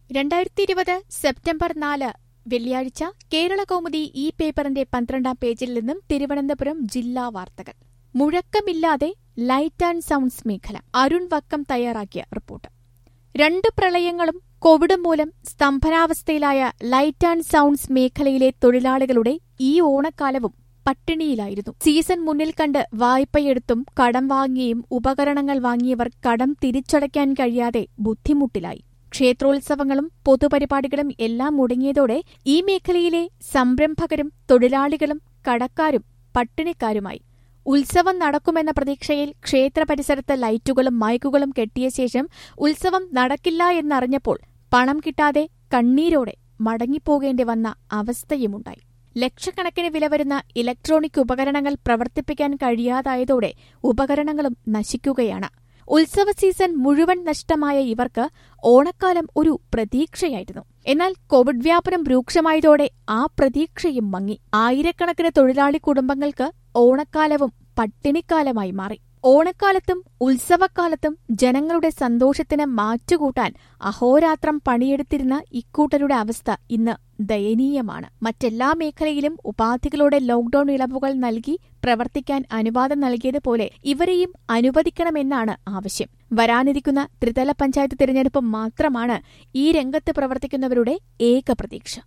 രണ്ടായിരത്തി ഇരുപത് സെപ്റ്റംബർ നാല് വെള്ളിയാഴ്ച കേരള കൗമുദി ഈ പേപ്പറിന്റെ പന്ത്രണ്ടാം പേജിൽ നിന്നും തിരുവനന്തപുരം ജില്ലാ വാർത്തകൾ മുഴക്കമില്ലാതെ ലൈറ്റ് ആൻഡ് സൗണ്ട്സ് മേഖല അരുൺ വക്കം തയ്യാറാക്കിയ റിപ്പോർട്ട് രണ്ട് പ്രളയങ്ങളും കോവിഡും മൂലം സ്തംഭനാവസ്ഥയിലായ ലൈറ്റ് ആൻഡ് സൗണ്ട്സ് മേഖലയിലെ തൊഴിലാളികളുടെ ഈ ഓണക്കാലവും പട്ടിണിയിലായിരുന്നു സീസൺ മുന്നിൽ കണ്ട് വായ്പയെടുത്തും കടം വാങ്ങിയും ഉപകരണങ്ങൾ വാങ്ങിയവർ കടം തിരിച്ചടയ്ക്കാൻ കഴിയാതെ ബുദ്ധിമുട്ടിലായി ക്ഷേത്രോത്സവങ്ങളും പൊതുപരിപാടികളും എല്ലാം മുടങ്ങിയതോടെ ഈ മേഖലയിലെ സംരംഭകരും തൊഴിലാളികളും കടക്കാരും പട്ടിണിക്കാരുമായി ഉത്സവം നടക്കുമെന്ന പ്രതീക്ഷയിൽ ക്ഷേത്ര പരിസരത്ത് ലൈറ്റുകളും മൈക്കുകളും കെട്ടിയ ശേഷം ഉത്സവം നടക്കില്ല എന്നറിഞ്ഞപ്പോൾ പണം കിട്ടാതെ കണ്ണീരോടെ മടങ്ങിപ്പോകേണ്ടി വന്ന അവസ്ഥയുമുണ്ടായി ലക്ഷക്കണക്കിന് വില വരുന്ന ഇലക്ട്രോണിക് ഉപകരണങ്ങൾ പ്രവർത്തിപ്പിക്കാൻ കഴിയാതായതോടെ ഉപകരണങ്ങളും നശിക്കുകയാണ് ഉത്സവ സീസൺ മുഴുവൻ നഷ്ടമായ ഇവർക്ക് ഓണക്കാലം ഒരു പ്രതീക്ഷയായിരുന്നു എന്നാൽ കോവിഡ് വ്യാപനം രൂക്ഷമായതോടെ ആ പ്രതീക്ഷയും മങ്ങി ആയിരക്കണക്കിന് തൊഴിലാളി കുടുംബങ്ങൾക്ക് ഓണക്കാലവും പട്ടിണിക്കാലമായി മാറി ഓണക്കാലത്തും ഉത്സവക്കാലത്തും ജനങ്ങളുടെ സന്തോഷത്തിന് മാറ്റുകൂട്ടാൻ അഹോരാത്രം പണിയെടുത്തിരുന്ന ഇക്കൂട്ടരുടെ അവസ്ഥ ഇന്ന് ദയനീയമാണ് മറ്റെല്ലാ മേഖലയിലും ഉപാധികളോടെ ലോക്ഡൌൺ ഇളവുകൾ നൽകി പ്രവർത്തിക്കാൻ അനുവാദം നൽകിയതുപോലെ ഇവരെയും അനുവദിക്കണമെന്നാണ് ആവശ്യം വരാനിരിക്കുന്ന ത്രിതല പഞ്ചായത്ത് തിരഞ്ഞെടുപ്പ് മാത്രമാണ് ഈ രംഗത്ത് പ്രവർത്തിക്കുന്നവരുടെ ഏക പ്രതീക്ഷ